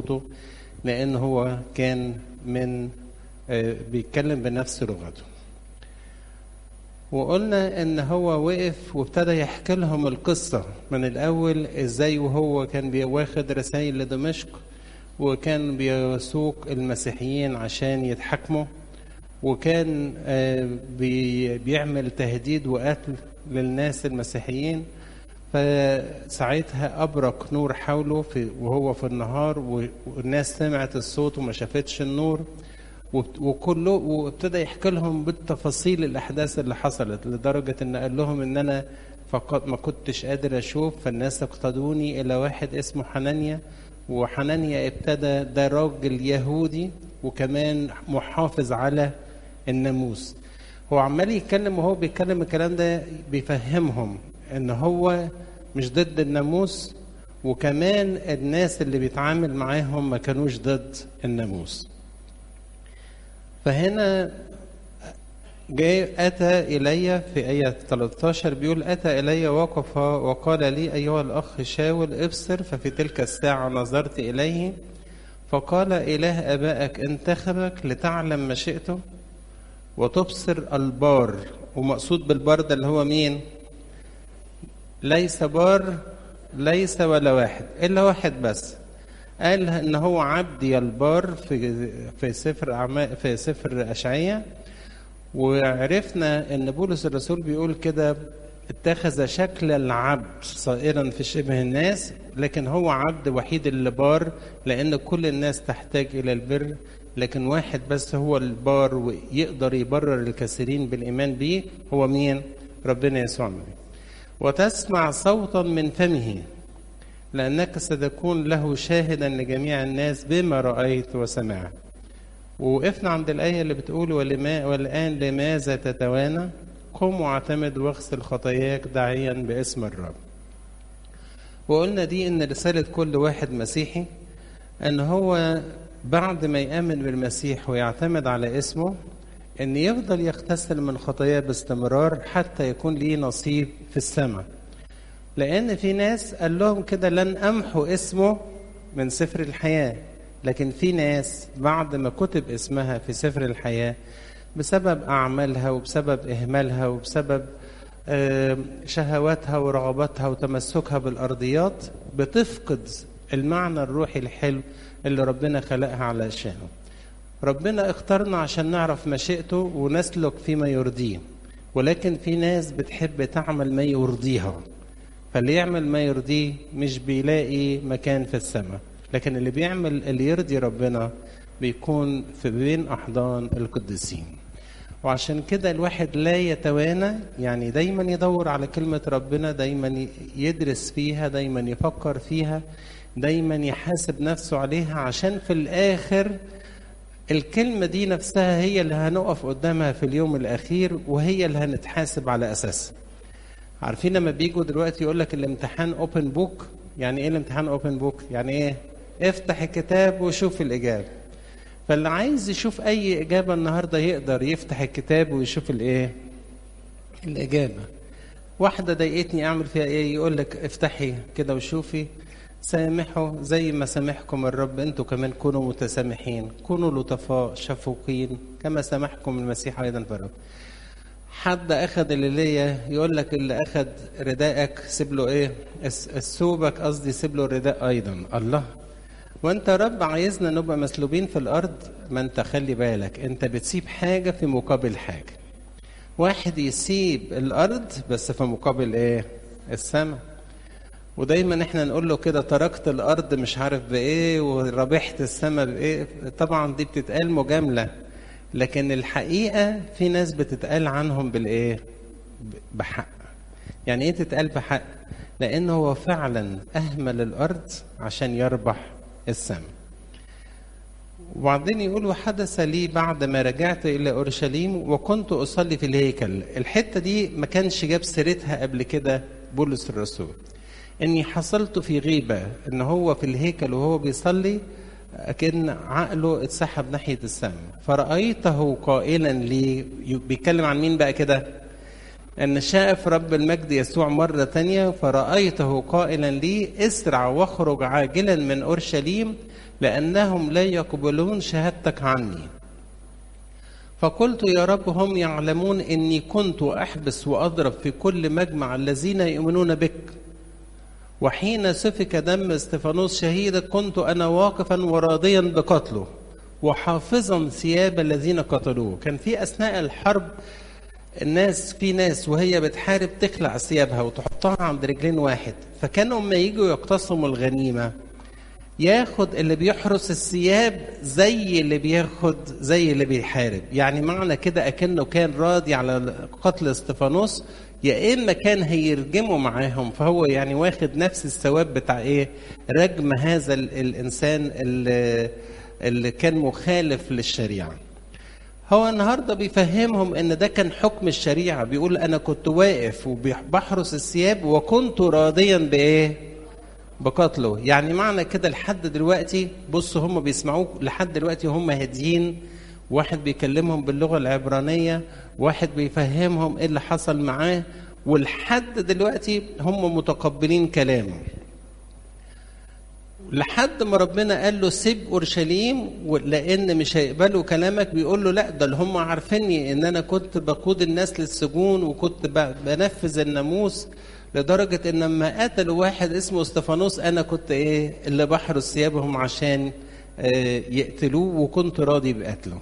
صوته لأن هو كان من آه، بيتكلم بنفس لغته وقلنا ان هو وقف وابتدى يحكي لهم القصه من الاول ازاي وهو كان بيواخد رسائل لدمشق وكان بيسوق المسيحيين عشان يتحاكموا وكان آه، بي- بيعمل تهديد وقتل للناس المسيحيين فساعتها أبرق نور حوله في وهو في النهار و- والناس سمعت الصوت وما شافتش النور وبت- وكله وابتدى يحكي لهم بالتفاصيل الأحداث اللي حصلت لدرجة إن قال لهم إن أنا فقط ما كنتش قادر أشوف فالناس اقتدوني إلى واحد اسمه حنانيا وحنانيا ابتدى ده راجل يهودي وكمان محافظ على الناموس هو عمال يتكلم وهو بيتكلم الكلام ده بيفهمهم ان هو مش ضد الناموس وكمان الناس اللي بيتعامل معاهم ما كانوش ضد الناموس فهنا جاء أتى إلي في آية 13 بيقول أتى إلي وقف وقال لي أيها الأخ شاول ابصر ففي تلك الساعة نظرت إليه فقال إله آبائك انتخبك لتعلم مشيئته وتبصر البار ومقصود بالبار ده اللي هو مين ليس بار ليس ولا واحد إلا واحد بس قال ان هو عبدي البار في في سفر اعمال في سفر اشعياء وعرفنا ان بولس الرسول بيقول كده اتخذ شكل العبد صائرا في شبه الناس لكن هو عبد وحيد اللي بار لان كل الناس تحتاج الى البر لكن واحد بس هو البار ويقدر يبرر الكثيرين بالايمان به هو مين ربنا يسوع المسيح وتسمع صوتا من فمه لأنك ستكون له شاهدا لجميع الناس بما رأيت وسمعت ووقفنا عند الآية اللي بتقول ولما والآن لماذا تتوانى قم واعتمد واغسل خطاياك داعيا باسم الرب وقلنا دي ان رسالة كل واحد مسيحي ان هو بعد ما يآمن بالمسيح ويعتمد على اسمه ان يفضل يغتسل من خطاياه باستمرار حتى يكون ليه نصيب في السماء لأن في ناس قال لهم كده لن أمحو اسمه من سفر الحياة لكن في ناس بعد ما كتب اسمها في سفر الحياة بسبب أعمالها وبسبب إهمالها وبسبب آه، شهواتها ورغباتها وتمسكها بالأرضيات بتفقد المعنى الروحي الحلو اللي ربنا خلقها علشانه ربنا اختارنا عشان نعرف مشيئته ونسلك فيما يرضيه ولكن في ناس بتحب تعمل ما يرضيها فاللي يعمل ما يرضيه مش بيلاقي مكان في السماء لكن اللي بيعمل اللي يرضي ربنا بيكون في بين أحضان القديسين وعشان كده الواحد لا يتوانى يعني دايما يدور على كلمة ربنا دايما يدرس فيها دايما يفكر فيها دايما يحاسب نفسه عليها عشان في الآخر الكلمة دي نفسها هي اللي هنقف قدامها في اليوم الأخير وهي اللي هنتحاسب على أساسها عارفين لما بيجوا دلوقتي يقول لك الامتحان اوبن بوك يعني ايه الامتحان اوبن بوك يعني ايه افتح الكتاب وشوف الاجابه فاللي عايز يشوف اي اجابه النهارده يقدر يفتح الكتاب ويشوف الايه الاجابه واحده ضايقتني اعمل فيها ايه يقول لك افتحي كده وشوفي سامحوا زي ما سامحكم الرب انتوا كمان كونوا متسامحين كونوا لطفاء شفوقين كما سامحكم المسيح ايضا في الرب حد اخذ اللي ليا يقول لك اللي اخذ ردائك سيب له ايه الس- الثوبك قصدي سيب له الرداء ايضا الله وانت يا رب عايزنا نبقى مسلوبين في الارض ما انت خلي بالك انت بتسيب حاجه في مقابل حاجه واحد يسيب الارض بس في مقابل ايه السماء ودايما احنا نقول له كده تركت الارض مش عارف بايه وربحت السماء بايه طبعا دي بتتقال مجامله لكن الحقيقه في ناس بتتقال عنهم بالايه ب- بحق يعني ايه تتقال بحق لان هو فعلا اهمل الارض عشان يربح السماء وبعدين يقول وحدث لي بعد ما رجعت الى اورشليم وكنت اصلي في الهيكل الحته دي ما كانش جاب سيرتها قبل كده بولس الرسول اني حصلت في غيبه ان هو في الهيكل وهو بيصلي أكن عقله اتسحب ناحيه السماء فرأيته قائلا لي بيتكلم عن مين بقى كده أن شاف رب المجد يسوع مرة تانية فرأيته قائلا لي اسرع واخرج عاجلا من أورشليم لأنهم لا يقبلون شهادتك عني فقلت يا رب هم يعلمون اني كنت احبس واضرب في كل مجمع الذين يؤمنون بك وحين سفك دم استفانوس شهيدا كنت انا واقفا وراضيا بقتله وحافظا ثياب الذين قتلوه كان في اثناء الحرب الناس في ناس وهي بتحارب تخلع ثيابها وتحطها عند رجلين واحد فكانوا لما يجوا يقتسموا الغنيمه ياخد اللي بيحرس الثياب زي اللي بياخد زي اللي بيحارب يعني معنى كده اكنه كان راضي على قتل استفانوس يا اما كان هيرجموا معاهم فهو يعني واخد نفس الثواب بتاع ايه رجم هذا الانسان اللي, اللي كان مخالف للشريعه هو النهارده بيفهمهم ان ده كان حكم الشريعه بيقول انا كنت واقف وبحرس الثياب وكنت راضيا بايه بقتله يعني معنى كده لحد دلوقتي بصوا هم بيسمعوك لحد دلوقتي هم هاديين واحد بيكلمهم باللغه العبرانيه واحد بيفهمهم ايه اللي حصل معاه ولحد دلوقتي هم متقبلين كلامه لحد ما ربنا قال له سيب اورشليم لان مش هيقبلوا كلامك بيقول له لا ده اللي هم عارفيني ان انا كنت بقود الناس للسجون وكنت بنفذ الناموس لدرجة إن لما قتلوا واحد اسمه استفانوس أنا كنت إيه اللي بحرس ثيابهم عشان يقتلوه وكنت راضي بقتله.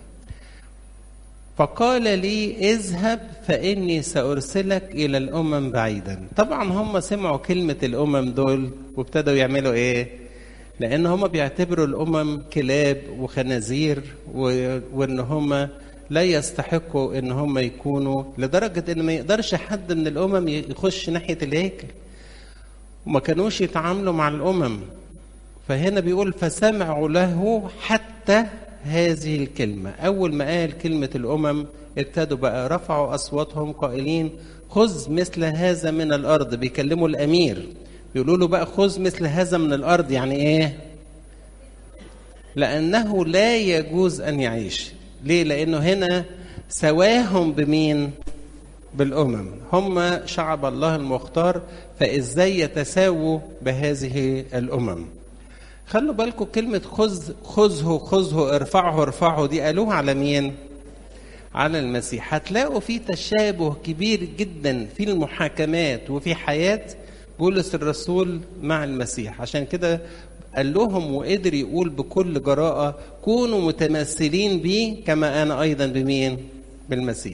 فقال لي اذهب فإني سأرسلك إلى الأمم بعيدا. طبعا هم سمعوا كلمة الأمم دول وابتدوا يعملوا إيه؟ لأن هم بيعتبروا الأمم كلاب وخنازير وإن هم لا يستحقوا ان هم يكونوا لدرجه ان ما يقدرش حد من الامم يخش ناحيه الهيكل وما كانوش يتعاملوا مع الامم فهنا بيقول فسمعوا له حتى هذه الكلمه اول ما قال كلمه الامم ابتدوا بقى رفعوا اصواتهم قائلين خذ مثل هذا من الارض بيكلموا الامير بيقولوا له بقى خذ مثل هذا من الارض يعني ايه لانه لا يجوز ان يعيش ليه؟ لأنه هنا سواهم بمين؟ بالأمم هم شعب الله المختار فإزاي يتساووا بهذه الأمم خلوا بالكم كلمة خذ خذه خذه ارفعه ارفعه دي قالوها على مين؟ على المسيح هتلاقوا في تشابه كبير جدا في المحاكمات وفي حياة بولس الرسول مع المسيح عشان كده قال لهم وقدر يقول بكل جراءة كونوا متمثلين بي كما أنا أيضا بمين؟ بالمسيح.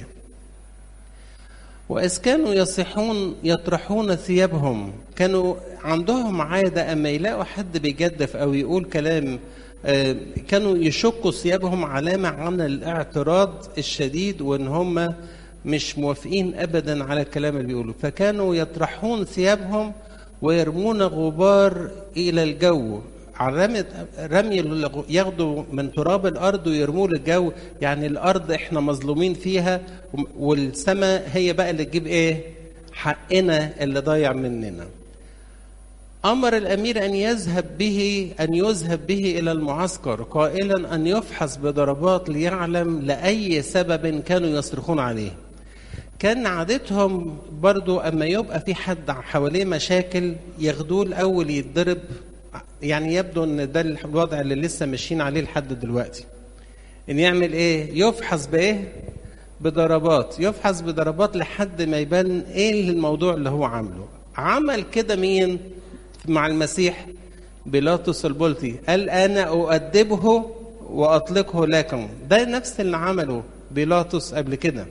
وإذ كانوا يصيحون يطرحون ثيابهم كانوا عندهم عادة أما يلاقوا حد بيجدف أو يقول كلام كانوا يشقوا ثيابهم علامة عن الاعتراض الشديد وإن هم مش موافقين أبدا على الكلام اللي بيقولوا فكانوا يطرحون ثيابهم ويرمون غبار الى الجو رمي رمي ياخدوا من تراب الارض ويرموه للجو يعني الارض احنا مظلومين فيها والسماء هي بقى اللي تجيب ايه حقنا اللي ضايع مننا امر الامير ان يذهب به ان يذهب به الى المعسكر قائلا ان يفحص بضربات ليعلم لاي سبب كانوا يصرخون عليه كان عادتهم برضو اما يبقى في حد حواليه مشاكل ياخدوه الاول يتضرب يعني يبدو ان ده الوضع اللي لسه ماشيين عليه لحد دلوقتي ان يعمل ايه يفحص بايه بضربات يفحص بضربات لحد ما يبان ايه الموضوع اللي هو عامله عمل كده مين مع المسيح بيلاطس البلطي قال انا اؤدبه واطلقه لكم ده نفس اللي عمله بيلاطس قبل كده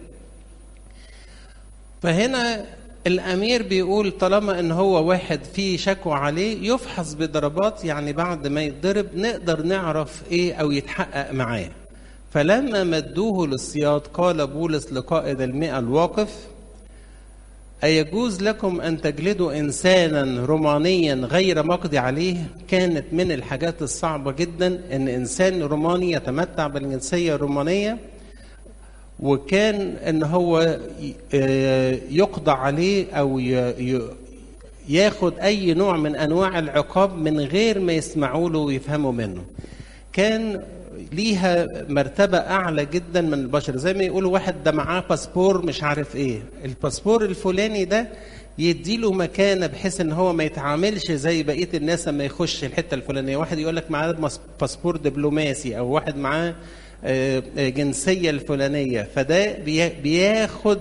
فهنا الامير بيقول طالما ان هو واحد فيه شكوى عليه يفحص بضربات يعني بعد ما يتضرب نقدر نعرف ايه او يتحقق معاه فلما مدوه للصياد قال بولس لقائد المئة الواقف أيجوز لكم أن تجلدوا إنسانا رومانيا غير مقضي عليه كانت من الحاجات الصعبة جدا أن إنسان روماني يتمتع بالجنسية الرومانية وكان ان هو يقضى عليه او ياخد اي نوع من انواع العقاب من غير ما يسمعوا له ويفهموا منه كان ليها مرتبة أعلى جدا من البشر زي ما يقولوا واحد ده معاه باسبور مش عارف إيه الباسبور الفلاني ده يديله مكانة بحيث إن هو ما يتعاملش زي بقية الناس لما يخش الحتة الفلانية واحد يقول لك معاه باسبور دبلوماسي أو واحد معاه جنسية الفلانية فده بياخد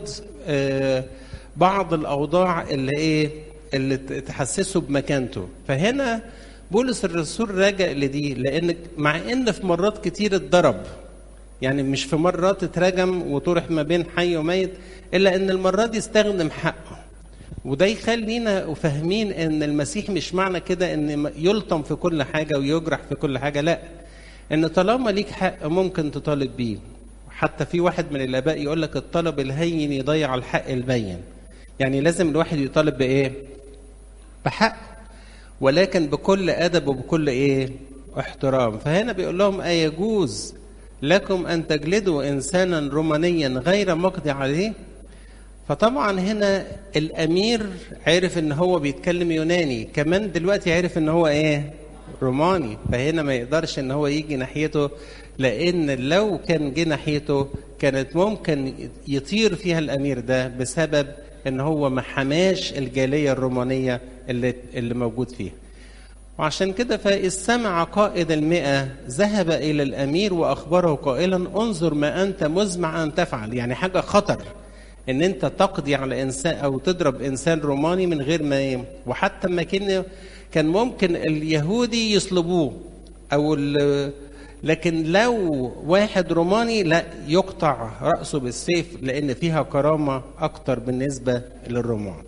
بعض الأوضاع اللي إيه اللي تحسسه بمكانته فهنا بولس الرسول راجع لدي لان مع ان في مرات كتير اتضرب يعني مش في مرات اترجم وطرح ما بين حي وميت الا ان المره دي استخدم حقه وده يخلينا فاهمين ان المسيح مش معنى كده ان يلطم في كل حاجه ويجرح في كل حاجه لا ان طالما ليك حق ممكن تطالب بيه حتى في واحد من الاباء يقول لك الطلب الهين يضيع الحق البين يعني لازم الواحد يطالب بايه بحق ولكن بكل ادب وبكل ايه احترام فهنا بيقول لهم ايجوز لكم ان تجلدوا انسانا رومانيا غير مقضي عليه فطبعا هنا الامير عرف ان هو بيتكلم يوناني كمان دلوقتي عرف ان هو ايه روماني فهنا ما يقدرش ان هو يجي ناحيته لان لو كان جه ناحيته كانت ممكن يطير فيها الامير ده بسبب ان هو ما حماش الجاليه الرومانيه اللي اللي موجود فيها وعشان كده فإذ سمع قائد المئة ذهب إلى الأمير وأخبره قائلا انظر ما أنت مزمع أن تفعل يعني حاجة خطر إن أنت تقضي على إنسان أو تضرب إنسان روماني من غير ما وحتى ما كان كان ممكن اليهودي يصلبوه أو لكن لو واحد روماني لا يقطع رأسه بالسيف لأن فيها كرامة أكتر بالنسبة للرومان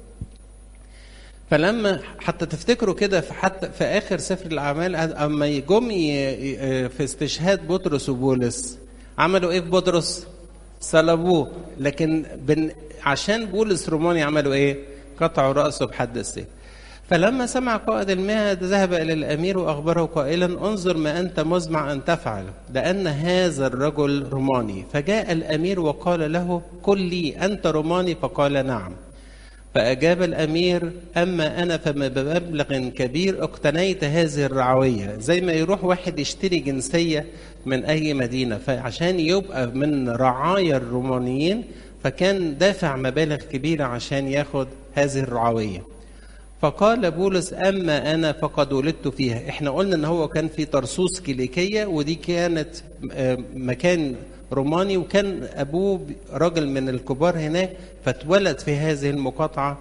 فلما حتى تفتكروا كده في حتى في اخر سفر الاعمال اما جم في استشهاد بطرس وبولس عملوا ايه في بطرس؟ صلبوه لكن بن عشان بولس روماني عملوا ايه؟ قطعوا راسه بحد السيف. فلما سمع قائد المئة ذهب إلى الأمير وأخبره قائلا انظر ما أنت مزمع أن تفعل لأن هذا الرجل روماني فجاء الأمير وقال له قل لي أنت روماني فقال نعم فأجاب الأمير أما أنا فما بمبلغ كبير اقتنيت هذه الرعوية زي ما يروح واحد يشتري جنسية من أي مدينة فعشان يبقى من رعايا الرومانيين فكان دافع مبالغ كبيرة عشان ياخد هذه الرعوية فقال بولس أما أنا فقد ولدت فيها احنا قلنا ان هو كان في طرسوس كيليكية ودي كانت مكان روماني وكان ابوه راجل من الكبار هناك فاتولد في هذه المقاطعه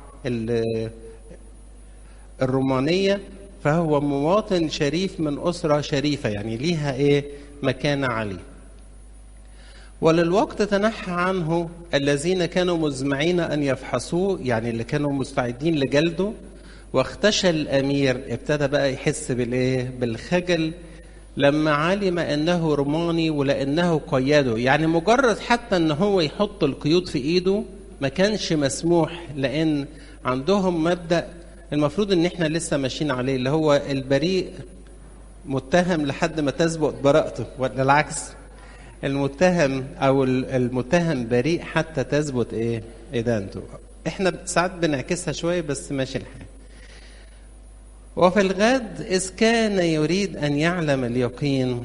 الرومانيه فهو مواطن شريف من اسره شريفه يعني ليها ايه مكانه عاليه وللوقت تنحى عنه الذين كانوا مزمعين ان يفحصوه يعني اللي كانوا مستعدين لجلده واختشى الامير ابتدى بقى يحس بالايه بالخجل لما علم انه روماني ولانه قيده يعني مجرد حتى ان هو يحط القيود في ايده ما كانش مسموح لان عندهم مبدا المفروض ان احنا لسه ماشيين عليه اللي هو البريء متهم لحد ما تثبت براءته ولا العكس المتهم او المتهم بريء حتى تثبت ايه ادانته احنا ساعات بنعكسها شويه بس ماشي الحال وفي الغد إذ كان يريد أن يعلم اليقين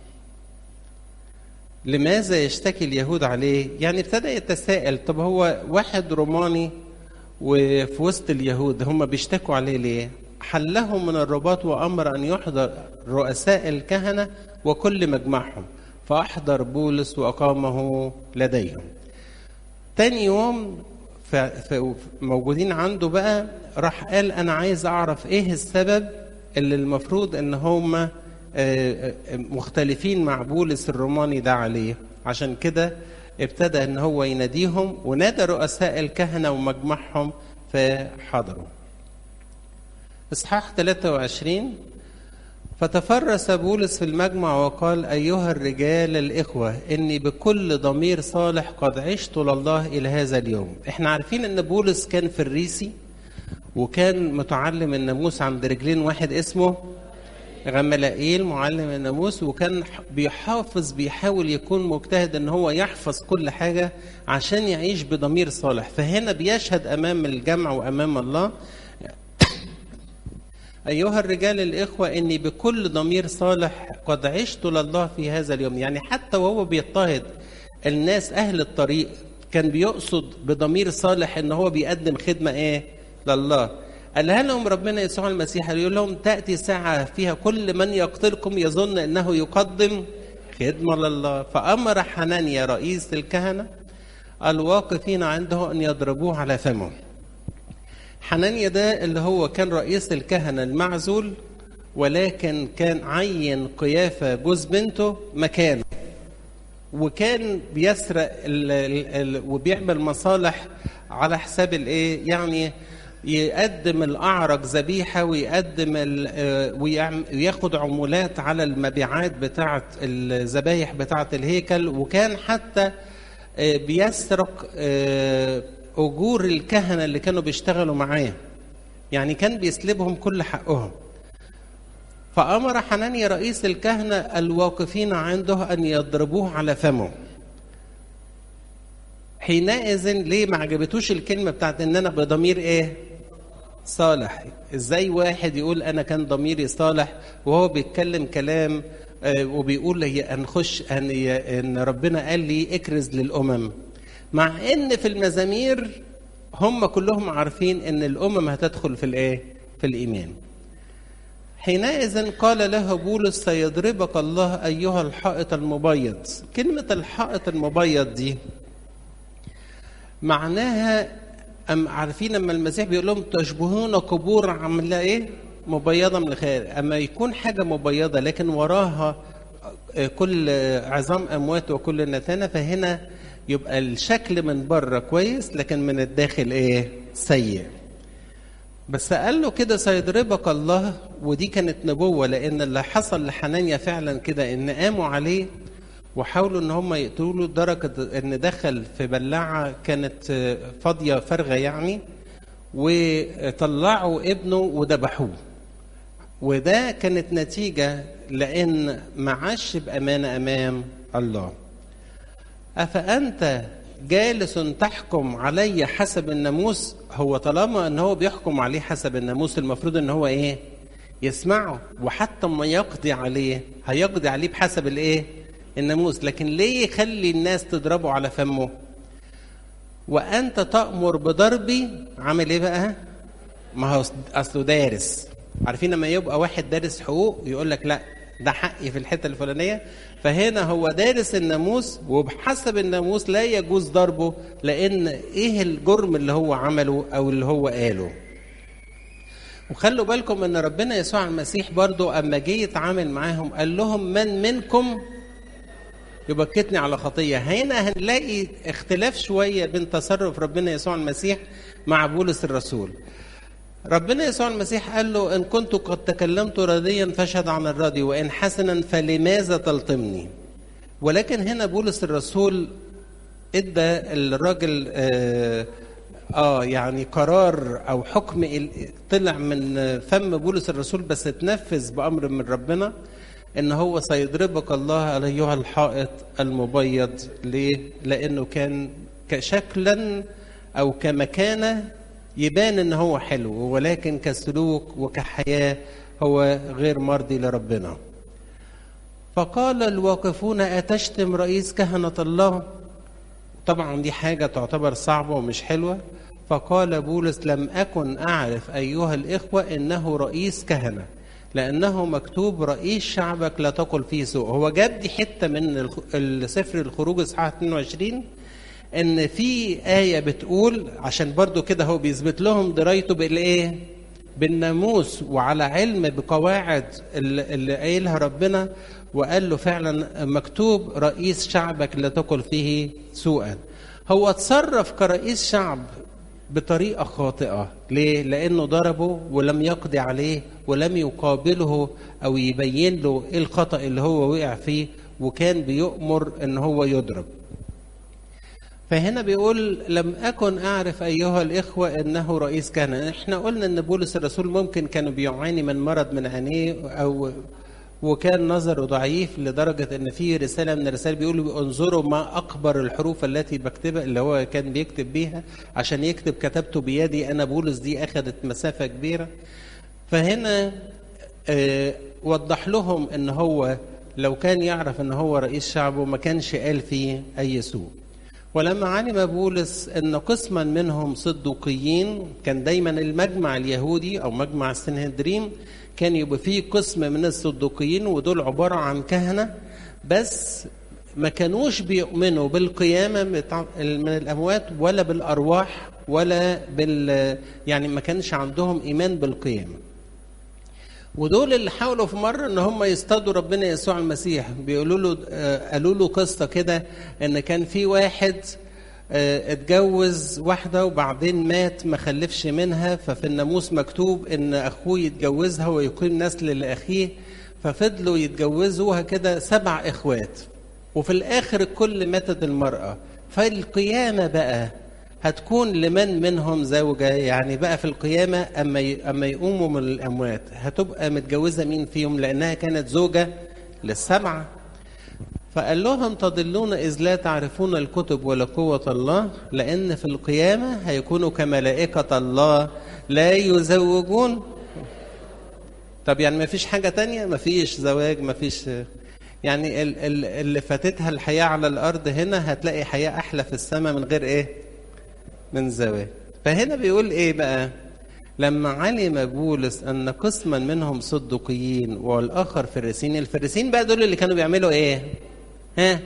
لماذا يشتكي اليهود عليه يعني ابتدى يتساءل طب هو واحد روماني وفي وسط اليهود هم بيشتكوا عليه ليه حلهم من الرباط وأمر أن يحضر رؤساء الكهنة وكل مجمعهم فأحضر بولس وأقامه لديهم تاني يوم موجودين عنده بقى راح قال انا عايز اعرف ايه السبب اللي المفروض ان هم مختلفين مع بولس الروماني ده عليه عشان كده ابتدى ان هو يناديهم ونادى رؤساء الكهنه ومجمعهم فحضروا اصحاح 23 فتفرس بولس في المجمع وقال ايها الرجال الاخوه اني بكل ضمير صالح قد عشت لله الى هذا اليوم احنا عارفين ان بولس كان في الريسي وكان متعلم الناموس عند رجلين واحد اسمه غملائيل معلم الناموس وكان بيحافظ بيحاول يكون مجتهد ان هو يحفظ كل حاجه عشان يعيش بضمير صالح فهنا بيشهد امام الجمع وامام الله أيها الرجال الإخوة إني بكل ضمير صالح قد عشت لله في هذا اليوم يعني حتى وهو بيضطهد الناس أهل الطريق كان بيقصد بضمير صالح إن هو بيقدم خدمة إيه لله قالها لهم ربنا يسوع المسيح يقول لهم تأتي ساعة فيها كل من يقتلكم يظن أنه يقدم خدمة لله فأمر حنانيا رئيس الكهنة الواقفين عنده أن يضربوه على فمه حنانيا ده اللي هو كان رئيس الكهنة المعزول ولكن كان عين قيافة جوز بنته مكانه وكان بيسرق ال ال ال وبيعمل مصالح على حساب الايه يعني يقدم الاعرج ذبيحه ويقدم وياخد عمولات على المبيعات بتاعه الذبايح بتاعه الهيكل وكان حتى بيسرق اجور الكهنه اللي كانوا بيشتغلوا معاه يعني كان بيسلبهم كل حقهم فامر حنانيا رئيس الكهنه الواقفين عنده ان يضربوه على فمه حينئذ ليه ما عجبتوش الكلمه بتاعت ان انا بضمير ايه صالح ازاي واحد يقول انا كان ضميري صالح وهو بيتكلم كلام وبيقول هي هنخش ان ان ربنا قال لي اكرز للامم مع ان في المزامير هم كلهم عارفين ان الامم هتدخل في الايه في الايمان حينئذ قال له بولس سيضربك الله ايها الحائط المبيض كلمه الحائط المبيض دي معناها أم عارفين لما المسيح بيقول لهم تشبهون قبور عامله ايه؟ مبيضه من الخارج، اما يكون حاجه مبيضه لكن وراها كل عظام اموات وكل نتانه فهنا يبقى الشكل من بره كويس لكن من الداخل ايه؟ سيء. بس قال له كده سيضربك الله ودي كانت نبوه لان اللي حصل لحنانيا فعلا كده ان قاموا عليه وحاولوا ان هم يقتلوا له لدرجه ان دخل في بلاعه كانت فاضيه فارغه يعني وطلعوا ابنه وذبحوه وده كانت نتيجه لان ما عاش بامانه امام الله افانت جالس تحكم علي حسب الناموس هو طالما ان هو بيحكم عليه حسب الناموس المفروض ان هو ايه يسمعه وحتى ما يقضي عليه هيقضي عليه بحسب الايه الناموس لكن ليه يخلي الناس تضربه على فمه وانت تامر بضربي عامل ايه بقى ما هو اصله دارس عارفين لما يبقى واحد دارس حقوق يقول لك لا ده حقي في الحته الفلانيه فهنا هو دارس الناموس وبحسب الناموس لا يجوز ضربه لان ايه الجرم اللي هو عمله او اللي هو قاله وخلوا بالكم ان ربنا يسوع المسيح برضو اما جه يتعامل معاهم قال لهم من منكم يبكتني على خطيه هنا هنلاقي اختلاف شويه بين تصرف ربنا يسوع المسيح مع بولس الرسول ربنا يسوع المسيح قال له ان كنت قد تكلمت راضيا فاشهد عن الراضي وان حسنا فلماذا تلطمني ولكن هنا بولس الرسول ادى الراجل آه, اه يعني قرار او حكم طلع من فم بولس الرسول بس اتنفذ بامر من ربنا ان هو سيضربك الله ايها الحائط المبيض ليه لانه كان كشكلا او كمكانه يبان ان هو حلو ولكن كسلوك وكحياه هو غير مرضي لربنا فقال الواقفون اتشتم رئيس كهنه الله طبعا دي حاجه تعتبر صعبه ومش حلوه فقال بولس لم اكن اعرف ايها الاخوه انه رئيس كهنه لأنه مكتوب رئيس شعبك لا تقل فيه سوء هو جاب دي حتة من السفر الخروج إصحاح 22 إن في آية بتقول عشان برضو كده هو بيثبت لهم درايته بالإيه؟ بالناموس وعلى علم بقواعد اللي قايلها ربنا وقال له فعلا مكتوب رئيس شعبك لا تقل فيه سوءا هو اتصرف كرئيس شعب بطريقة خاطئة ليه؟ لأنه ضربه ولم يقضي عليه ولم يقابله أو يبين له إيه الخطأ اللي هو وقع فيه وكان بيؤمر إن هو يضرب فهنا بيقول لم أكن أعرف أيها الإخوة أنه رئيس كهنة إحنا قلنا أن بولس الرسول ممكن كان بيعاني من مرض من عينيه أو وكان نظره ضعيف لدرجة أن في رسالة من الرسائل بيقولوا انظروا ما أكبر الحروف التي بكتبها اللي هو كان بيكتب بيها عشان يكتب كتبته بيدي أنا بولس دي أخذت مسافة كبيرة فهنا آه وضح لهم ان هو لو كان يعرف ان هو رئيس شعبه ما كانش قال فيه اي سوء ولما علم بولس ان قسما منهم صدوقيين كان دايما المجمع اليهودي او مجمع السنهدرين كان يبقى فيه قسم من الصدوقيين ودول عباره عن كهنه بس ما كانوش بيؤمنوا بالقيامه من الاموات ولا بالارواح ولا بال يعني ما كانش عندهم ايمان بالقيامه ودول اللي حاولوا في مره ان هم يصطادوا ربنا يسوع المسيح بيقولوا له قالوا له قصه كده ان كان في واحد اتجوز واحده وبعدين مات ما خلفش منها ففي الناموس مكتوب ان اخوه يتجوزها ويقيم نسل لاخيه ففضلوا يتجوزوها كده سبع اخوات وفي الاخر الكل ماتت المراه فالقيامه بقى هتكون لمن منهم زوجة يعني بقى في القيامة أما أما يقوموا من الأموات هتبقى متجوزة مين فيهم لأنها كانت زوجة للسبعة فقال لهم تضلون إذ لا تعرفون الكتب ولا قوة الله لأن في القيامة هيكونوا كملائكة الله لا يزوجون طب يعني ما فيش حاجة تانية ما فيش زواج ما فيش يعني اللي فاتتها الحياة على الأرض هنا هتلاقي حياة أحلى في السماء من غير إيه من زواج فهنا بيقول ايه بقى لما علم بولس ان قسما منهم صدقيين والاخر فريسين الفريسين بقى دول اللي كانوا بيعملوا ايه ها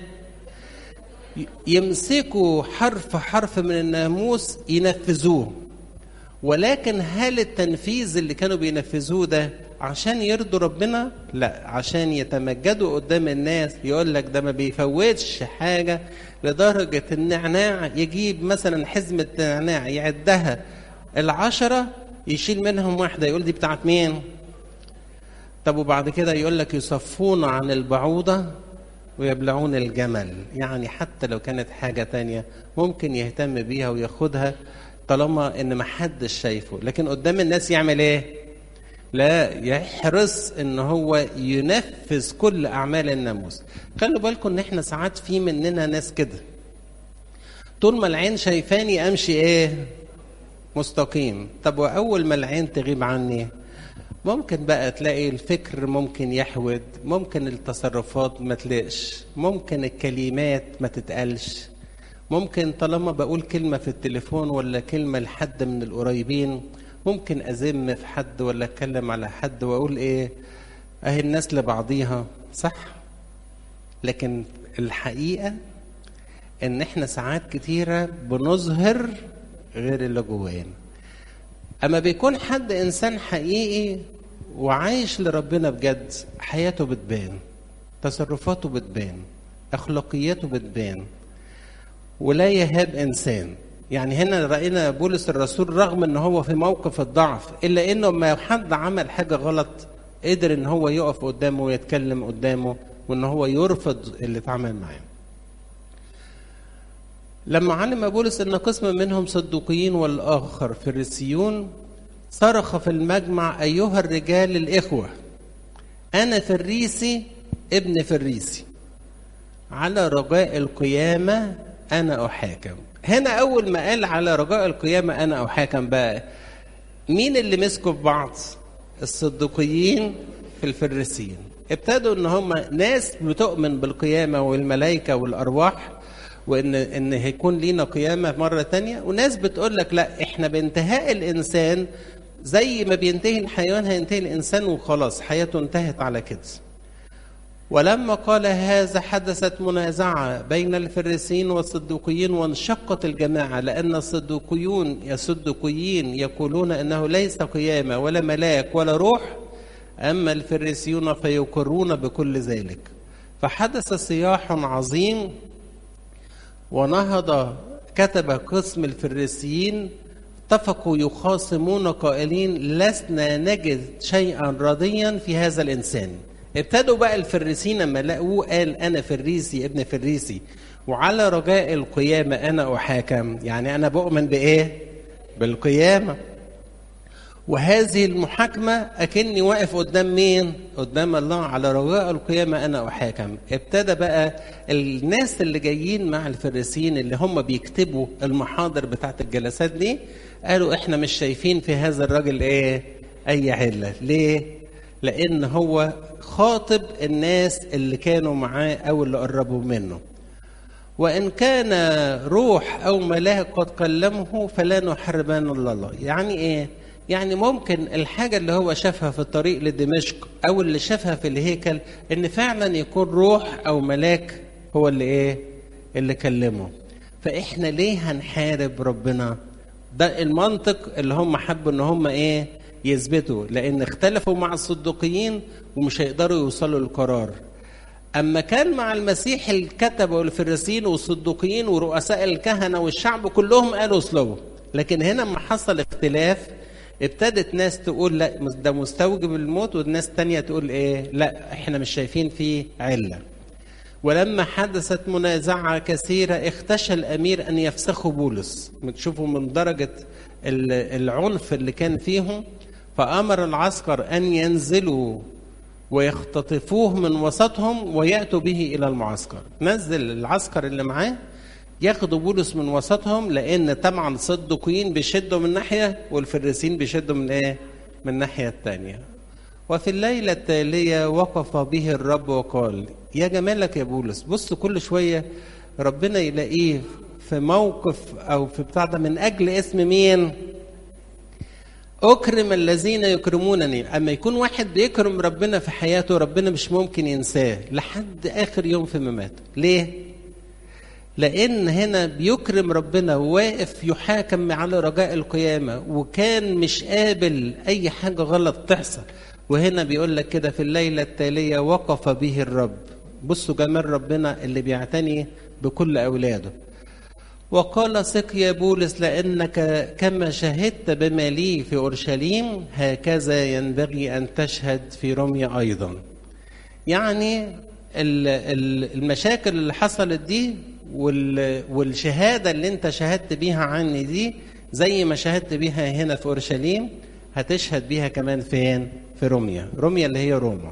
يمسكوا حرف حرف من الناموس ينفذوه ولكن هل التنفيذ اللي كانوا بينفذوه ده عشان يرضوا ربنا لا عشان يتمجدوا قدام الناس يقول لك ده ما بيفوتش حاجة لدرجة النعناع يجيب مثلا حزمة نعناع يعدها العشرة يشيل منهم واحدة يقول دي بتاعت مين طب وبعد كده يقول لك يصفون عن البعوضة ويبلعون الجمل يعني حتى لو كانت حاجة تانية ممكن يهتم بيها وياخدها طالما ان محدش شايفه لكن قدام الناس يعمل ايه لا يحرص ان هو ينفذ كل اعمال الناموس خلوا بالكم ان احنا ساعات في مننا ناس كده طول ما العين شايفاني امشي ايه مستقيم طب واول ما العين تغيب عني ممكن بقى تلاقي الفكر ممكن يحود ممكن التصرفات ما تلاقش ممكن الكلمات ما تتقالش ممكن طالما بقول كلمة في التليفون ولا كلمة لحد من القريبين ممكن أذم في حد ولا أتكلم على حد وأقول إيه أهي الناس لبعضيها صح لكن الحقيقة إن إحنا ساعات كتيرة بنظهر غير اللي جوانا أما بيكون حد إنسان حقيقي وعايش لربنا بجد حياته بتبان تصرفاته بتبان أخلاقياته بتبان ولا يهاب انسان يعني هنا راينا بولس الرسول رغم ان هو في موقف الضعف الا انه ما حد عمل حاجه غلط قدر ان هو يقف قدامه ويتكلم قدامه وان هو يرفض اللي اتعمل معاه لما علم بولس ان قسم منهم صدوقيين والاخر فريسيون صرخ في المجمع ايها الرجال الاخوه انا فريسي ابن فريسي على رجاء القيامه أنا أحاكم هنا أول ما قال على رجاء القيامة أنا أحاكم بقى مين اللي مسكوا في بعض الصدقيين في الفريسيين ابتدوا ان هم ناس بتؤمن بالقيامة والملائكة والأرواح وان ان هيكون لينا قيامة مرة تانية وناس بتقول لك لا احنا بانتهاء الإنسان زي ما بينتهي الحيوان هينتهي الإنسان وخلاص حياته انتهت على كده ولما قال هذا حدثت منازعة بين الفريسيين والصدوقيين وانشقت الجماعة لأن الصدوقيون الصدوقيين يقولون أنه ليس قيامة ولا ملاك ولا روح أما الفريسيون فيقرون بكل ذلك فحدث صياح عظيم ونهض كتب قسم الفريسيين اتفقوا يخاصمون قائلين لسنا نجد شيئا رضيا في هذا الإنسان ابتدوا بقى الفريسين لما لقوه قال انا فريسي ابن فريسي وعلى رجاء القيامه انا احاكم يعني انا بؤمن بايه بالقيامه وهذه المحاكمة أكني واقف قدام مين؟ قدام الله على رجاء القيامة أنا أحاكم. ابتدى بقى الناس اللي جايين مع الفريسيين اللي هم بيكتبوا المحاضر بتاعت الجلسات دي قالوا إحنا مش شايفين في هذا الراجل إيه؟ اي عله ليه لان هو خاطب الناس اللي كانوا معاه او اللي قربوا منه وان كان روح او ملاك قد كلمه فلا نحرمان الله يعني ايه يعني ممكن الحاجة اللي هو شافها في الطريق لدمشق أو اللي شافها في الهيكل إن فعلا يكون روح أو ملاك هو اللي إيه؟ اللي كلمه. فإحنا ليه هنحارب ربنا؟ ده المنطق اللي هم حبوا إن هم إيه؟ يثبتوا لأن اختلفوا مع الصدوقيين ومش هيقدروا يوصلوا للقرار. أما كان مع المسيح الكتبة والفريسيين والصدوقيين ورؤساء الكهنة والشعب كلهم قالوا اصلبوا. لكن هنا لما حصل اختلاف ابتدت ناس تقول لا ده مستوجب الموت والناس تانية تقول ايه لا احنا مش شايفين فيه علة ولما حدثت منازعة كثيرة اختشى الأمير أن يفسخوا بولس تشوفوا من درجة العنف اللي كان فيهم فأمر العسكر أن ينزلوا ويختطفوه من وسطهم ويأتوا به إلى المعسكر نزل العسكر اللي معاه ياخدوا بولس من وسطهم لان طبعا الصدقيين بيشدوا من ناحيه والفريسين بيشدوا من ايه؟ من الناحيه الثانيه. وفي الليله التاليه وقف به الرب وقال: يا جمالك يا بولس بص كل شويه ربنا يلاقيه في موقف او في بتاع ده من اجل اسم مين؟ اكرم الذين يكرمونني اما يكون واحد بيكرم ربنا في حياته ربنا مش ممكن ينساه لحد اخر يوم في مماته ليه لان هنا بيكرم ربنا وواقف يحاكم على رجاء القيامه وكان مش قابل اي حاجه غلط تحصل وهنا بيقول لك كده في الليله التاليه وقف به الرب بصوا جمال ربنا اللي بيعتني بكل اولاده وقال ثق يا بولس لانك كما شهدت بما لي في اورشليم هكذا ينبغي ان تشهد في روميا ايضا يعني المشاكل اللي حصلت دي والشهاده اللي انت شهدت بيها عني دي زي ما شهدت بيها هنا في اورشليم هتشهد بيها كمان فين؟ في روميا، روميا اللي هي روما.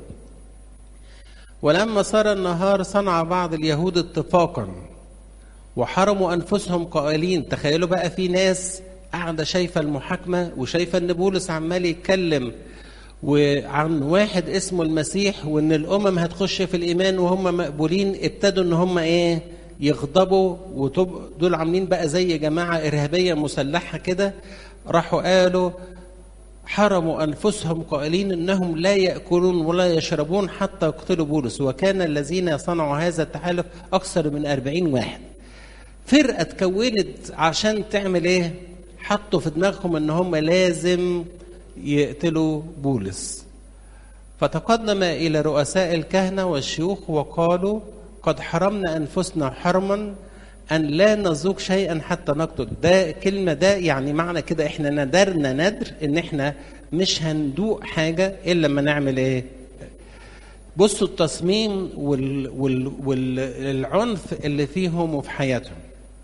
ولما صار النهار صنع بعض اليهود اتفاقا وحرموا انفسهم قائلين تخيلوا بقى في ناس قاعده شايفه المحاكمه وشايفه ان بولس عمال يتكلم وعن واحد اسمه المسيح وان الامم هتخش في الايمان وهم مقبولين ابتدوا ان هم ايه يغضبوا وتب دول عاملين بقى زي جماعه ارهابيه مسلحه كده راحوا قالوا حرموا انفسهم قائلين انهم لا ياكلون ولا يشربون حتى يقتلوا بولس وكان الذين صنعوا هذا التحالف اكثر من أربعين واحد فرقه اتكونت عشان تعمل ايه حطوا في دماغهم ان هم لازم يقتلوا بولس فتقدم الى رؤساء الكهنه والشيوخ وقالوا قد حرمنا انفسنا حرما ان لا نذوق شيئا حتى نقتل ده كلمه ده يعني معنى كده احنا ندرنا ندر ان احنا مش هندوق حاجه الا لما نعمل ايه بصوا التصميم وال وال والعنف اللي فيهم وفي حياتهم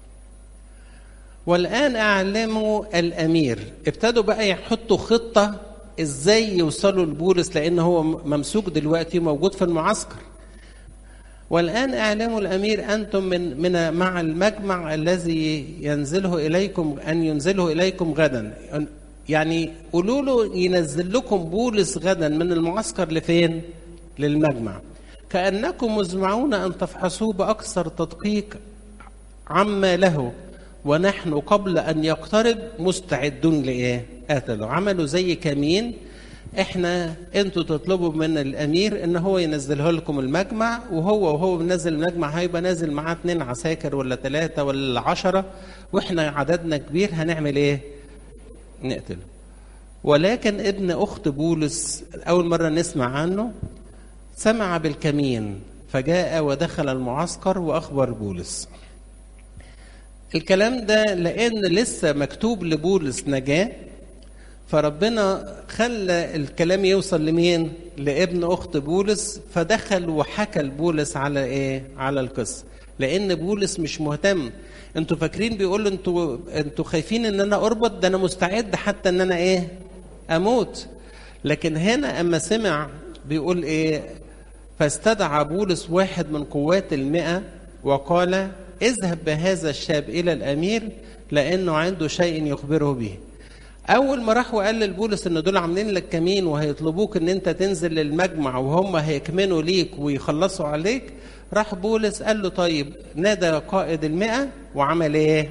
والان اعلموا الامير ابتدوا بقى يحطوا خطه ازاي يوصلوا لبولس لان هو ممسوك دلوقتي موجود في المعسكر والآن اعلموا الأمير أنتم من من مع المجمع الذي ينزله إليكم أن ينزله إليكم غدا يعني قولوا له ينزل لكم بولس غدا من المعسكر لفين؟ للمجمع كأنكم مزمعون أن تفحصوه بأكثر تدقيق عما له ونحن قبل أن يقترب مستعدون لإيه؟ قتلوا عملوا زي كمين احنا انتوا تطلبوا من الامير ان هو ينزله لكم المجمع وهو وهو بينزل المجمع هيبقى نازل معاه اتنين عساكر ولا ثلاثه ولا عشره واحنا عددنا كبير هنعمل ايه؟ نقتله. ولكن ابن اخت بولس اول مره نسمع عنه سمع بالكمين فجاء ودخل المعسكر واخبر بولس. الكلام ده لان لسه مكتوب لبولس نجاه فربنا خلى الكلام يوصل لمين؟ لابن اخت بولس فدخل وحكى لبولس على ايه؟ على القصه لان بولس مش مهتم انتوا فاكرين بيقول انتوا انتوا خايفين ان انا اربط ده انا مستعد حتى ان انا ايه؟ اموت لكن هنا اما سمع بيقول ايه؟ فاستدعى بولس واحد من قوات المئة وقال اذهب بهذا الشاب الى الامير لانه عنده شيء يخبره به اول ما راح وقال لبولس ان دول عاملين لك كمين وهيطلبوك ان انت تنزل للمجمع وهم هيكمنوا ليك ويخلصوا عليك راح بولس قال له طيب نادى قائد المئة وعمل ايه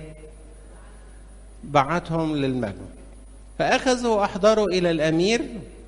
بعتهم للمجمع فاخذوا واحضروا الى الامير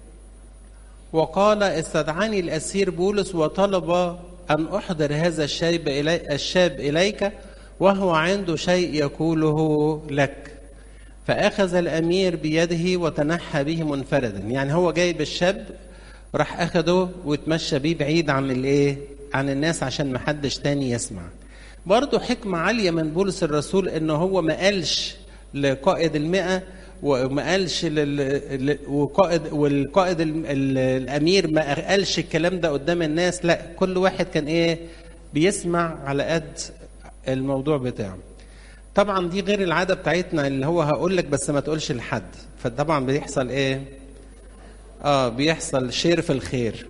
وقال استدعاني الاسير بولس وطلب ان احضر هذا الشاب إلي الشاب اليك وهو عنده شيء يقوله لك فأخذ الأمير بيده وتنحى به منفردا يعني هو جايب الشاب راح أخده وتمشى بيه بعيد عن الإيه عن الناس عشان محدش تاني يسمع برضه حكمة عالية من بولس الرسول إن هو ما قالش لقائد المئة وما قالش لل... وقائد والقائد ال... ال... الامير ما قالش الكلام ده قدام الناس لا كل واحد كان ايه بيسمع على قد الموضوع بتاعه طبعا دي غير العاده بتاعتنا اللي هو هقول لك بس ما تقولش لحد فطبعا بيحصل ايه اه بيحصل شير في الخير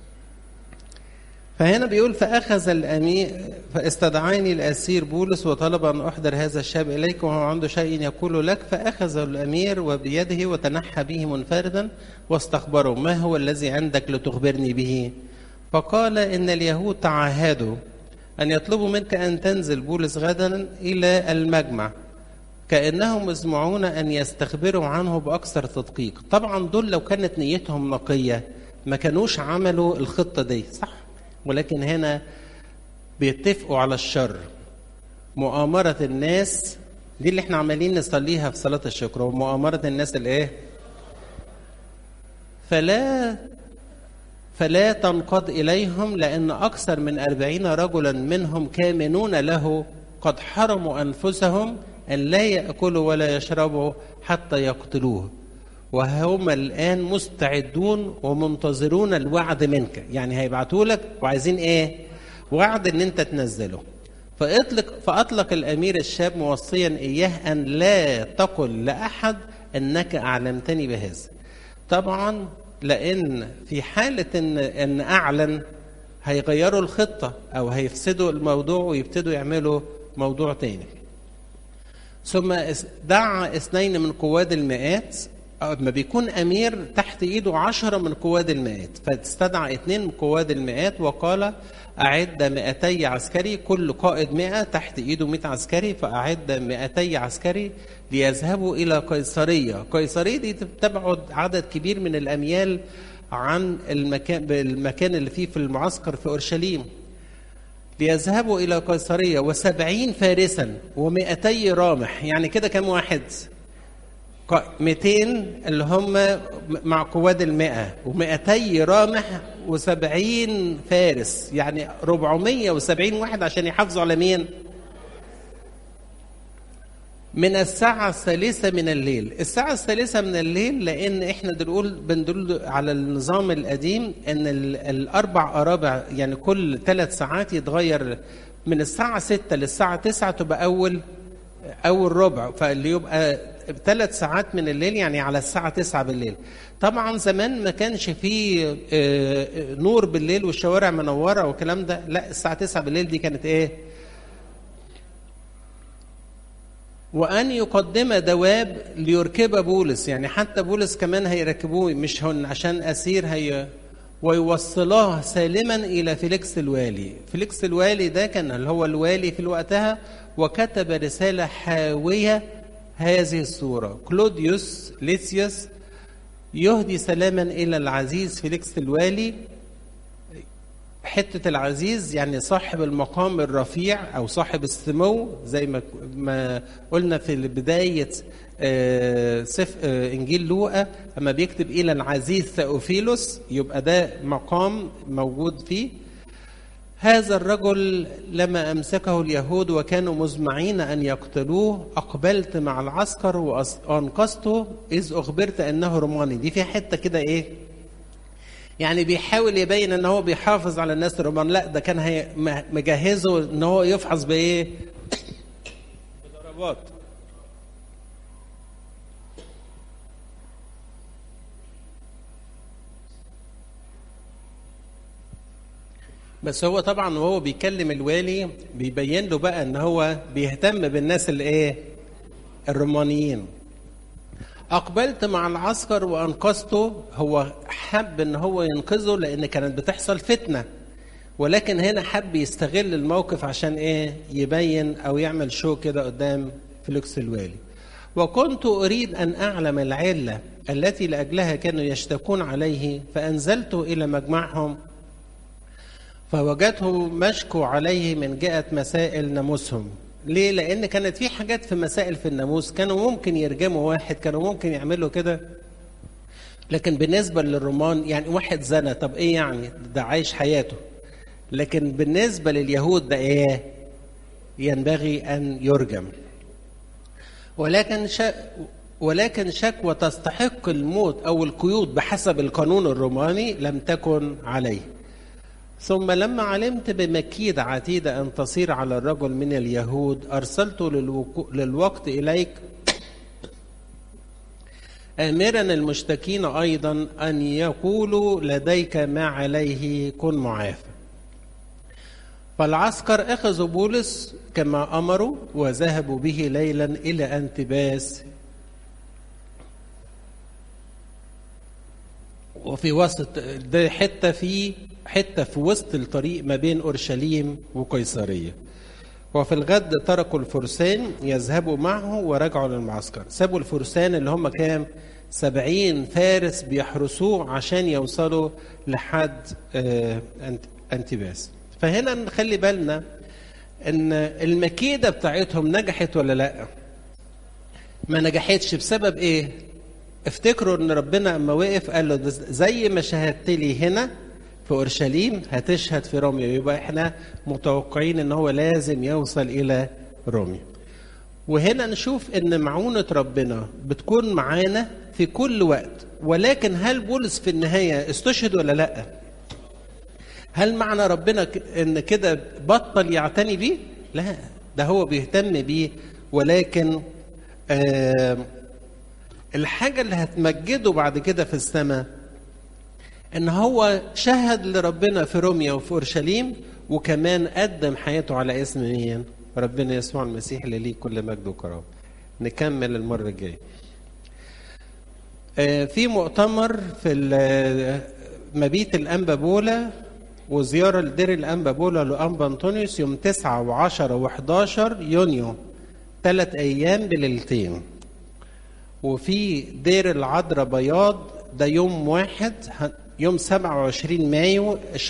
فهنا بيقول فاخذ الامير فاستدعاني الاسير بولس وطلب ان احضر هذا الشاب اليك وهو عنده شيء يقول لك فاخذ الامير وبيده وتنحى به منفردا واستخبره ما هو الذي عندك لتخبرني به فقال ان اليهود تعاهدوا أن يطلبوا منك أن تنزل بولس غدا إلى المجمع كأنهم يزمعون أن يستخبروا عنه بأكثر تدقيق طبعا دول لو كانت نيتهم نقية ما كانوش عملوا الخطة دي صح ولكن هنا بيتفقوا على الشر مؤامرة الناس دي اللي احنا عمالين نصليها في صلاة الشكر ومؤامرة الناس الايه فلا فلا تنقض إليهم لأن أكثر من أربعين رجلا منهم كامنون له قد حرموا أنفسهم أن لا يأكلوا ولا يشربوا حتى يقتلوه وهم الآن مستعدون ومنتظرون الوعد منك يعني هيبعتوا لك وعايزين إيه وعد أن أنت تنزله فأطلق, فأطلق الأمير الشاب موصيا إياه أن لا تقل لأحد أنك أعلمتني بهذا طبعا لان في حاله ان ان اعلن هيغيروا الخطه او هيفسدوا الموضوع ويبتدوا يعملوا موضوع تاني ثم دعا اثنين من قواد المئات لما بيكون امير تحت ايده عشرة من قواد المئات فاستدعى اثنين من قواد المئات وقال أعد مئتي عسكري كل قائد مئة تحت إيده مئة عسكري فأعد مئتي عسكري ليذهبوا إلى قيصرية قيصرية دي تبعد عدد كبير من الأميال عن المكان المكان اللي فيه في المعسكر في أورشليم ليذهبوا إلى قيصرية وسبعين فارسا ومئتي رامح يعني كده كم واحد 200 اللي هم مع قواد المئة و200 رامح و70 فارس يعني 470 واحد عشان يحافظوا على مين؟ من الساعة الثالثة من الليل الساعة الثالثة من الليل لأن إحنا بنقول بندل على النظام القديم أن الأربع أرابع يعني كل ثلاث ساعات يتغير من الساعة 6 للساعة 9 تبقى أول أول ربع فاللي يبقى ثلاث ساعات من الليل يعني على الساعة 9 بالليل طبعا زمان ما كانش فيه نور بالليل والشوارع منورة والكلام ده لا الساعة 9 بالليل دي كانت ايه وأن يقدم دواب ليركب بولس يعني حتى بولس كمان هيركبوه مش هن عشان أسير هي ويوصلاه سالما إلى فيليكس الوالي فيليكس الوالي ده كان اللي هو الوالي في وقتها وكتب رسالة حاوية هذه الصورة كلوديوس ليسيوس يهدي سلاما إلى العزيز فيليكس الوالي حتة العزيز يعني صاحب المقام الرفيع أو صاحب السمو زي ما ما قلنا في بداية سف إنجيل لوقا أما بيكتب إلى العزيز ثأوفيلوس يبقى ده مقام موجود فيه هذا الرجل لما أمسكه اليهود وكانوا مزمعين أن يقتلوه أقبلت مع العسكر وأنقذته إذ أخبرت أنه روماني دي في حتة كده إيه يعني بيحاول يبين ان هو بيحافظ على الناس الرومان لا ده كان هي مجهزه ان هو يفحص بايه بضربات بس هو طبعا وهو بيكلم الوالي بيبين له بقى ان هو بيهتم بالناس اللي ايه الرومانيين أقبلت مع العسكر وأنقذته هو حب إن هو ينقذه لأن كانت بتحصل فتنة ولكن هنا حب يستغل الموقف عشان إيه يبين أو يعمل شو كده قدام فلوكس الوالي وكنت أريد أن أعلم العلة التي لأجلها كانوا يشتكون عليه فأنزلت إلى مجمعهم فوجدته مشكو عليه من جهة مسائل ناموسهم ليه؟ لأن كانت في حاجات في مسائل في الناموس كانوا ممكن يرجموا واحد كانوا ممكن يعملوا كده لكن بالنسبة للرومان يعني واحد زنى طب إيه يعني ده عايش حياته لكن بالنسبة لليهود ده إيه؟ ينبغي أن يرجم ولكن شك ولكن شكوى تستحق الموت أو القيود بحسب القانون الروماني لم تكن عليه ثم لما علمت بمكيد عتيدة أن تصير على الرجل من اليهود أرسلت للوقو... للوقت إليك آمرا المشتكين أيضا أن يقولوا لديك ما عليه كن معافى فالعسكر أخذوا بولس كما أمروا وذهبوا به ليلا إلى أنتباس وفي وسط ده حتة في حتة في وسط الطريق ما بين أورشليم وقيصرية وفي الغد تركوا الفرسان يذهبوا معه ورجعوا للمعسكر سابوا الفرسان اللي هم كام سبعين فارس بيحرسوه عشان يوصلوا لحد أنتباس فهنا نخلي بالنا ان المكيدة بتاعتهم نجحت ولا لا ما نجحتش بسبب ايه افتكروا ان ربنا اما وقف قال له زي ما شهدت لي هنا في اورشليم هتشهد في روميا يبقى احنا متوقعين ان هو لازم يوصل الى روميا وهنا نشوف ان معونة ربنا بتكون معانا في كل وقت ولكن هل بولس في النهاية استشهد ولا لا هل معنى ربنا ان كده بطل يعتني بيه لا ده هو بيهتم بيه ولكن آه الحاجة اللي هتمجده بعد كده في السماء ان هو شهد لربنا في روميا وفي اورشليم وكمان قدم حياته على اسم مين ربنا يسوع المسيح اللي ليه كل مجد وكرامه نكمل المره الجايه آه في مؤتمر في مبيت الانبا بولا وزياره لدير الانبا بولا لانبا انطونيوس يوم 9 و10 و11 يونيو ثلاث ايام بليلتين وفي دير العذراء بياض ده يوم واحد يوم 27 مايو